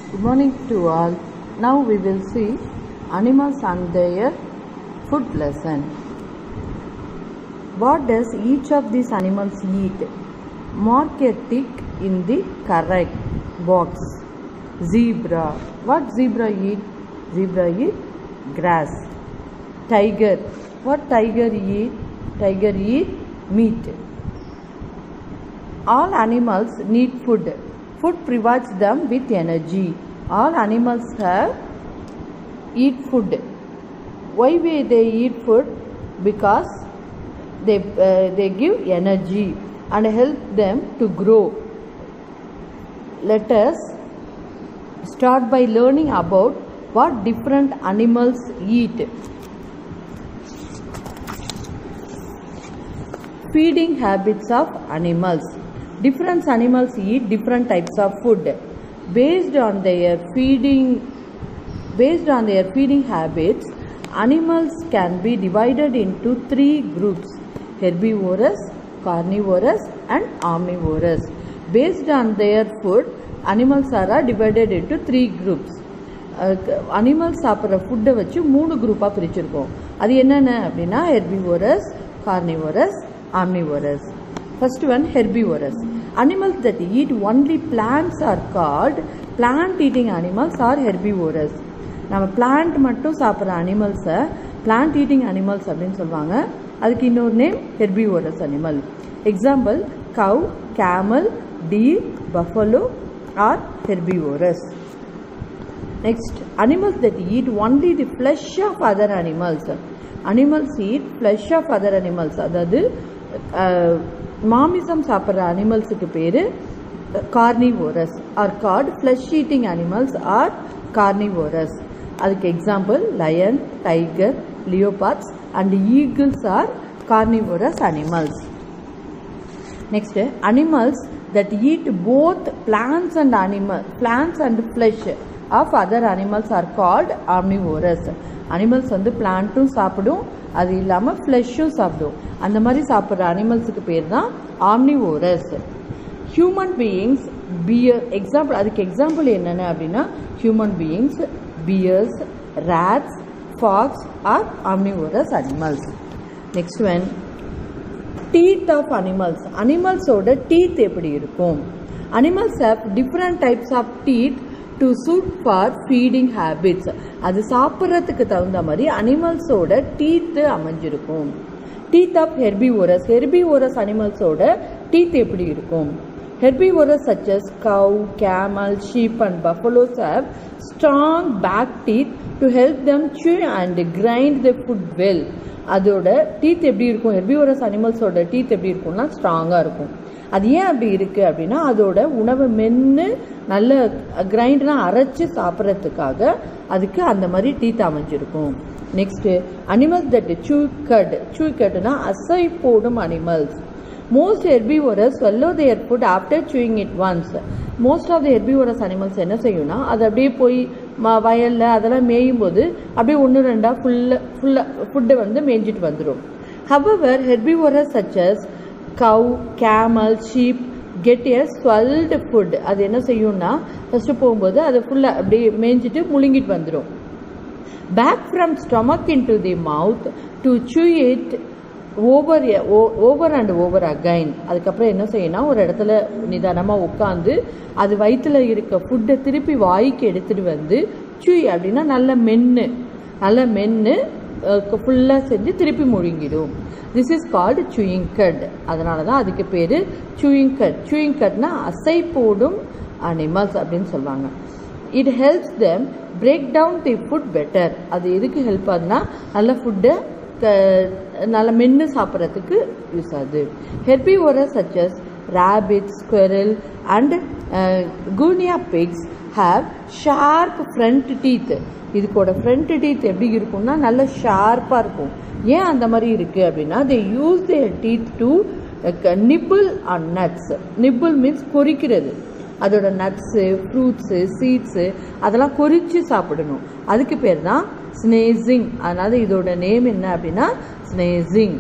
Good morning to all. Now we will see animals and their food lesson. What does each of these animals eat? Mark a tick in the correct box. Zebra. What zebra eat? Zebra eat grass. Tiger. What tiger eat? Tiger eat meat. All animals need food. Food provides them with energy. All animals have eat food. Why we they eat food? Because they uh, they give energy and help them to grow. Let us start by learning about what different animals eat. Feeding habits of animals. Different animals eat different types of food. Based on their feeding based on their feeding habits, animals can be divided into three groups herbivorous, carnivorous, and omnivorous. Based on their food, animals are divided into three groups. Animals சாப்பிட்ற ஃபுட்டை வச்சு மூணு குரூப்பாக பிரிச்சிருக்கோம் அது என்னென்ன அப்படின்னா herbivorous carnivorous omnivorous first one herbivorous animals that eat only plants are called plant eating animals are herbivorous நம்ம பிளான்ட் மட்டும் சாப்பிட்ற அனிமல்ஸை பிளான்ட் ஈட்டிங் அனிமல்ஸ் அப்படின்னு சொல்லுவாங்க அதுக்கு இன்னொரு name herbivorous animal example cow camel deer buffalo are herbivorous Next, animals that eat only the flesh of other animals. Animals eat flesh of other animals. அதாவது மாமிசம் சாப்பிட்ற அனிமல்ஸுக்கு பேர் carnivorous are called flesh eating animals are carnivorous அதுக்கு example lion tiger leopards and eagles are carnivorous animals next animals that eat both plants and animal plants and flesh of other animals are called omnivorous animals வந்து பிளான்ட்டும் சாப்பிடும் அது இல்லாமல் ஃப்ளெஷ்ஷும் சாப்பிடும் அந்த மாதிரி சாப்பிட்ற அனிமல்ஸுக்கு பேர் தான் omnivorous human beings bear example அதுக்கு எக்ஸாம்பிள் என்னென்ன அப்படின்னா human beings bears rats fox are omnivorous animals next one teeth of animals அனிமல்ஸோட டீத் எப்படி இருக்கும் animals have different types of teeth to suit for feeding habits அது சாப்பிட்றதுக்கு தகுந்த மாதிரி அனிமல்ஸோட டீத்து அமைஞ்சிருக்கும் டீத் ஆஃப் ஹெர்பிவோரஸ் ஹெர்பிவோரஸ் அனிமல்ஸோட டீத் எப்படி இருக்கும் herbivorous such as cow camel sheep and buffaloes have strong back teeth to help தம் சூ and grind the food well அதோட டீத் எப்படி இருக்கும் ஹெர்பிவோரஸ் அனிமல்ஸோட டீத் எப்படி இருக்கும்னா ஸ்ட்ராங்காக இருக்கும் அது ஏன் அப்படி இருக்குது அப்படின்னா அதோட உணவை மென்று நல்ல கிரைண்டெலாம் அரைச்சி சாப்பிட்றதுக்காக அதுக்கு அந்த மாதிரி டீத் அமைஞ்சிருக்கும் next animals that chew cud chew கட்னா அசை போடும் animals most herbivorous swallow their food after chewing it once most of the herbivorous animals என்ன செய்யும்னா அது அப்படியே போய் ம வயலில் அதெல்லாம் மேயும் போது அப்படியே ஒன்று ரெண்டாக ஃபுல்லாக ஃபுல்லாக ஃபுட்டை வந்து மேய்ஞ்சிட்டு வந்துடும் however herbivorous such as cow camel sheep get a swallowed food அது என்ன செய்யும்னா ஃபஸ்ட்டு போகும்போது அதை ஃபுல்லாக அப்படியே மேய்ஞ்சிட்டு முழுங்கிட்டு வந்துடும் back from stomach into the mouth to chew it over over and over again அதுக்கப்புறம் என்ன செய்யணும் ஒரு இடத்துல நிதானமாக உட்காந்து அது வயிற்றில் இருக்க ஃபுட்டை திருப்பி வாய்க்கு எடுத்துகிட்டு வந்து சுய் அப்படின்னா நல்ல மென்று நல்ல மென்று ஃபுல்லாக செஞ்சு திருப்பி முழுங்கிடும் this is called chewing cud அதனால தான் அதுக்கு பேர் சூயிங் கட் சூயிங் கட்னா அசை போடும் அனிமல்ஸ் அப்படின்னு சொல்லுவாங்க it helps them break down the food better அது எதுக்கு ஹெல்ப் ஆகுதுன்னா நல்ல ஃபுட்டை நல்ல மென்று சாப்பிட்றதுக்கு யூஸ் ஆகுது herbivorous such as rabbit squirrel and guinea pigs have sharp front teeth இதுக்கோட ஃப்ரண்ட் டீத் எப்படி இருக்கும்னா நல்ல ஷார்ப்பாக இருக்கும் ஏன் அந்த மாதிரி இருக்குது அப்படின்னா they use their teeth to nibble on nuts nibble means பொறிக்கிறது அதோட நட்ஸு ஃப்ரூட்ஸு சீட்ஸு அதெல்லாம் கொறித்து சாப்பிடணும் அதுக்கு பேர் தான் ஸ்னேசிங் அதனால இதோட நேம் என்ன அப்படின்னா snatching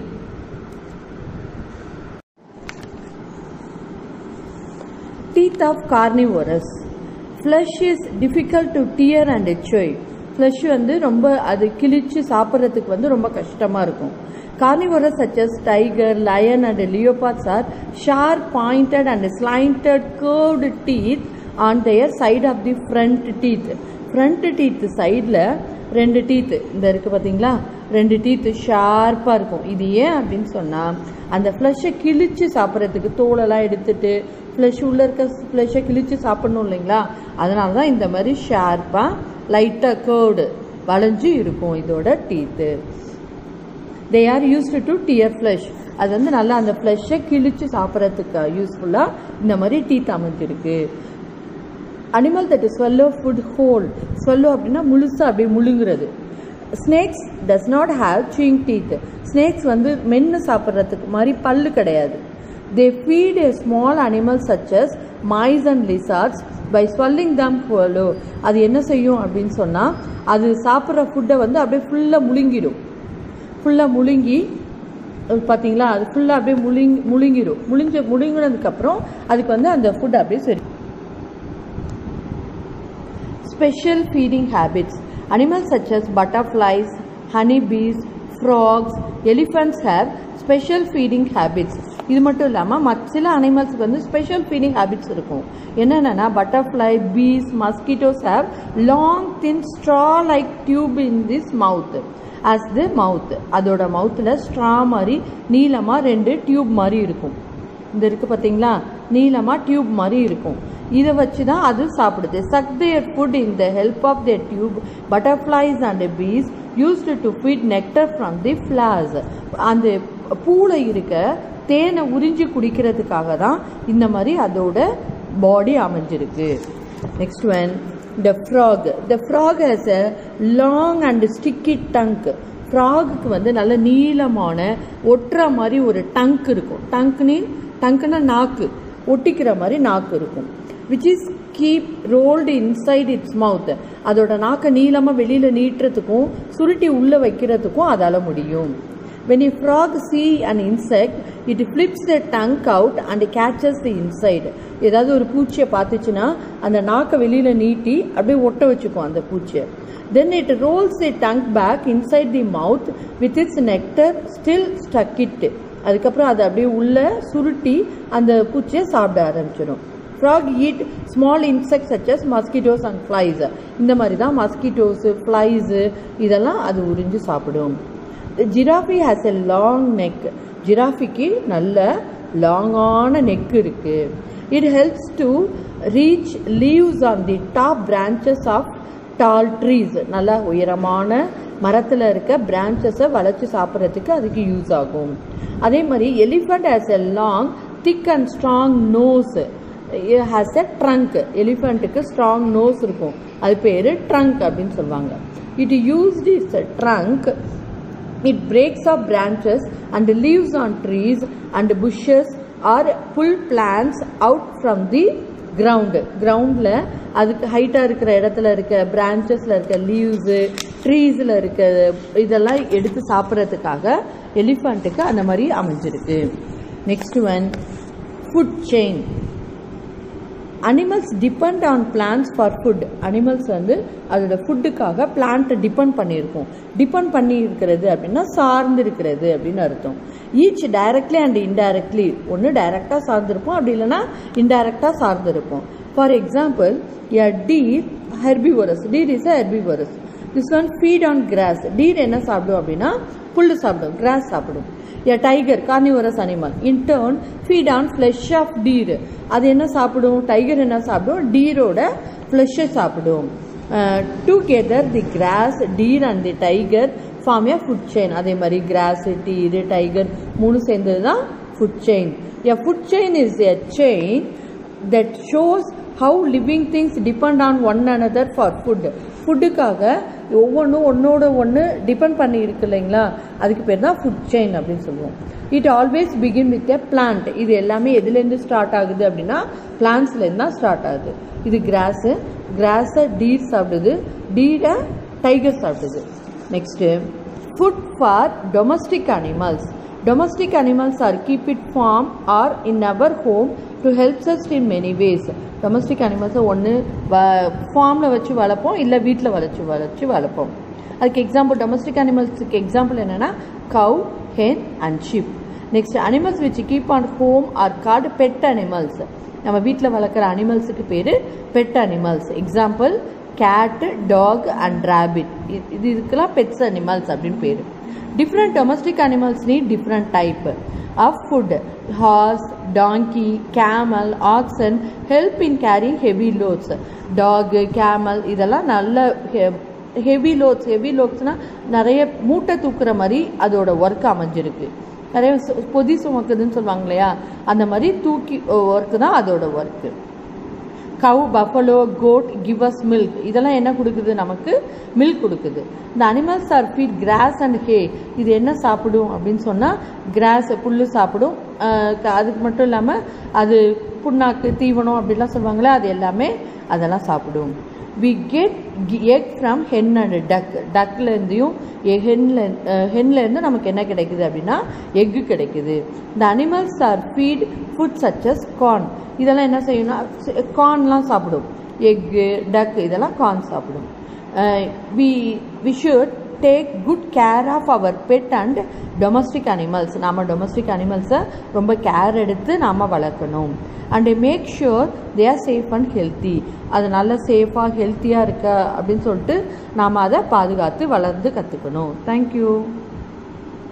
teeth of carnivorous flesh is difficult to tear and எச்சோய் ஃப்ளஷ் வந்து ரொம்ப அது கிழிச்சு சாப்பிட்றதுக்கு வந்து ரொம்ப கஷ்டமாக இருக்கும் carnivorous such as tiger, lion and leopards are sharp pointed and slanted curved teeth on their side of the front teeth. front teeth சைடில் ரெண்டு டீத்து இந்த இருக்குது பார்த்தீங்களா ரெண்டு டீத்து ஷார்ப்பாக இருக்கும் இது ஏன் அப்படின்னு சொன்னால் அந்த ஃப்ளஷை கிழிச்சு சாப்பிட்றதுக்கு தோலெல்லாம் எடுத்துட்டு ஃப்ளஷ் உள்ளே இருக்க ஃப்ளஷை கிழிச்சு சாப்பிடணும் இல்லைங்களா அதனால தான் இந்த மாதிரி ஷார்ப்பாக லைட்டாக கேர்டு வளைஞ்சு இருக்கும் இதோட teeth they are used to tear flesh அது வந்து நல்லா அந்த ஃப்ளஷை கிழிச்சு சாப்பிட்றதுக்கு யூஸ்ஃபுல்லாக இந்த மாதிரி டீத் அமைஞ்சிருக்கு animal that swallow food whole swallow அப்படின்னா முழுசாக அப்படியே முழுங்குறது snakes does not have chewing teeth snakes வந்து மென்று சாப்பிட்றதுக்கு மாதிரி பல்லு கிடையாது they feed a small animal such as mice and lizards by swallowing them whole அது என்ன செய்யும் அப்படின்னு சொன்னால் அது சாப்பிட்ற ஃபுட்டை வந்து அப்படியே ஃபுல்லாக முழுங்கிடும் ஃபுல்லாக முழுங்கி பார்த்தீங்களா அது ஃபுல்லாக அப்படியே முழுங்கி முழுங்கிடும் முழிஞ்ச முழுங்கினதுக்கப்புறம் அதுக்கு வந்து அந்த ஃபுட் அப்படியே சரி Special feeding habits. Animals such as butterflies, honeybees, frogs, elephants have special feeding habits. இது மட்டும் இல்லாமல் மற்ற சில அனிமல்ஸ்க்கு வந்து ஸ்பெஷல் ஃபீடிங் ஹேபிட்ஸ் இருக்கும் என்னென்னா butterfly bees mosquitoes have long thin straw like tube in this mouth as the mouth அதோட மவுத்தில் ஸ்ட்ரா மாதிரி நீளமாக ரெண்டு டியூப் மாதிரி இருக்கும் இந்த இருக்குது பார்த்தீங்களா நீளமாக டியூப் மாதிரி இருக்கும் இதை வச்சு தான் அது சாப்பிடுது suck their food in the help of their tube butterflies and bees used to feed nectar from the flowers அந்த பூவில் இருக்க தேனை உறிஞ்சி குடிக்கிறதுக்காக தான் இந்த மாதிரி அதோட பாடி அமைஞ்சிருக்கு next one the frog the frog has a long and sticky tongue ஃப்ராகுக்கு வந்து நல்ல நீளமான ஒட்டுற மாதிரி ஒரு டங்க் இருக்கும் டங்க்னு டங்க்னா நாக்கு ஒட்டிக்கிற மாதிரி நாக்கு இருக்கும் which is keep rolled inside its mouth அதோட நாக்கை நீளமாக வெளியில் நீட்டுறதுக்கும் சுருட்டி உள்ளே வைக்கிறதுக்கும் அதால் முடியும் when a frog see an insect it flips the tongue out and catches the inside ஏதாவது ஒரு பூச்சியை பார்த்துச்சுன்னா அந்த நாக்கை வெளியில் நீட்டி அப்படியே ஒட்ட வச்சுக்கும் அந்த பூச்சியை then it rolls the tongue back inside the mouth with its nectar still stuck it அதுக்கப்புறம் அதை அப்படியே உள்ள சுருட்டி அந்த பூச்சியை சாப்பிட ஆரம்பிச்சிடும் frog eat small insect such as mosquitoes and flies இந்த மாதிரி தான் மஸ்கிட்டோஸு ஃப்ளைஸு இதெல்லாம் அது உறிஞ்சு சாப்பிடும் giraffe has a long neck ஜிராஃபிக்கு நல்ல லாங்கான நெக் இருக்கு it helps to reach leaves on the top branches of tall trees நல்லா உயரமான மரத்தில் இருக்க பிரான்ச்சஸை வளைச்சி சாப்பிட்றதுக்கு அதுக்கு யூஸ் ஆகும் அதே மாதிரி elephant has a long thick and strong nose has a trunk எலிஃபண்ட்டுக்கு ஸ்ட்ராங் நோஸ் இருக்கும் அது பேர் ட்ரங்க் அப்படின்னு சொல்லுவாங்க it used its trunk It breaks off branches and leaves on trees and bushes or pull plants out from the ground. கிரவுண்டில் அதுக்கு ஹைட்டாக இருக்கிற இடத்துல இருக்க பிரான்ச்சஸில் இருக்க லீவ்ஸு ட்ரீஸில் இருக்க இதெல்லாம் எடுத்து சாப்பிட்றதுக்காக எலிஃபண்ட்டுக்கு அந்த மாதிரி அமைஞ்சிருக்கு next one food chain animals depend on plants for food animals வந்து அதோட ஃபுட்டுக்காக பிளான்ட்டை டிபெண்ட் பண்ணியிருக்கும் டிபெண்ட் பண்ணி இருக்கிறது அப்படின்னா சார்ந்து இருக்கிறது அப்படின்னு அர்த்தம் ஈச் டைரக்ட்லி அண்ட் இன்டைரக்ட்லி ஒன்று டைரக்டாக சார்ந்திருப்போம் அப்படி இல்லைன்னா இன்டைரக்டாக சார்ந்திருப்போம் for example a deer herbivorous deer is a herbivorous this one feed on grass deer என்ன சாப்பிடும் அப்படின்னா புல்லு சாப்பிடும் கிராஸ் சாப்பிடும் a tiger carnivorous animal in turn feed on flesh of deer அது என்ன சாப்பிடும் டைகர் என்ன சாப்பிடும் டீரோட ஃப்ளஷை சாப்பிடும் together the grass deer and the tiger form a food chain அதே மாதிரி கிராஸ் டீர் டைகர் மூணு சேர்ந்தது தான் food chain a food chain is a chain that shows how living things depend on one another for food ஃபுட்டுக்காக ஒவ்வொன்றும் ஒன்றோட ஒன்று depend பண்ணி இருக்கு இல்லைங்களா அதுக்கு பேர் தான் ஃபுட் செயின் அப்படின்னு சொல்லுவோம் it always begin with a plant இது எல்லாமே எதுலேருந்து ஸ்டார்ட் ஆகுது அப்படின்னா பிளான்ஸ்லேருந்து தான் ஸ்டார்ட் ஆகுது இது கிராஸு கிராஸை டீர் சாப்பிடுது டீரை டைகர் சாப்பிடுது next food for domestic animals Domestic animals are keep it farm or in our home to helps us in many ways domestic அனிமல்ஸை ஒன்று வ ஃபார்மில் வச்சு வளர்ப்போம் இல்லை வீட்டில் வளர்ச்சி வளர்ச்சி வளர்ப்போம் அதுக்கு எக்ஸாம்பிள் டொமஸ்டிக் அனிமல்ஸுக்கு எக்ஸாம்பிள் என்னென்னா cow hen and sheep next animals which keep on home are called pet animals நம்ம வீட்டில் வளர்க்குற அனிமல்ஸுக்கு பேர் pet animals example cat dog and rabbit இது இதுக்கெல்லாம் பெட்ஸ் அனிமல்ஸ் அப்படின்னு பேர் different domestic animals need different type of food horse donkey camel oxen help in carrying heavy loads dog camel இதெல்லாம் நல்ல ஹெவி லோட்ஸ் ஹெவி லோட்ஸ்னால் நிறைய மூட்டை தூக்குற மாதிரி அதோட ஒர்க் அமைஞ்சிருக்கு நிறைய சு- பொதி சுமக்குதுன்னு சொல்லுவாங்க இல்லையா அந்த மாதிரி தூக்கி ஒர்க்கு தான் அதோட work cow buffalo goat give us milk இதெல்லாம் என்ன கொடுக்குது நமக்கு மில்க் கொடுக்குது இந்த animals are feed grass and hay இது என்ன சாப்பிடும் அப்படின்னு சொன்னால் கிராஸ் புல்லு சாப்பிடும் அஹ் க- அதுக்கு மட்டும் இல்லாமல் அது புண்ணாக்கு தீவனம் அப்படிலாம் சொல்லுவாங்களே அது எல்லாமே அதெல்லாம் சாப்பிடும் we get egg from hen and duck டக்லேருந்தையும் ஹென்ல ஹென்லேருந்து நமக்கு என்ன கிடைக்குது அப்படின்னா எக்கு கிடைக்குது இந்த animals are feed food such as corn இதெல்லாம் என்ன செய்யணும்னா கார்ன்லாம் சாப்பிடும் எக்கு டக் இதெல்லாம் கார்ன் சாப்பிடும் we we should take good care of our pet and domestic animals நம்ம டொமஸ்டிக் அனிமல்ஸை ரொம்ப கேர் எடுத்து நாம் வளர்க்கணும் and make sure they are safe and healthy அது நல்ல சேஃபாக ஹெல்த்தியாக இருக்க அப்படின்னு சொல்லிட்டு நாம் அதை பாதுகாத்து வளர்ந்து கற்றுக்கணும் தேங்க்யூ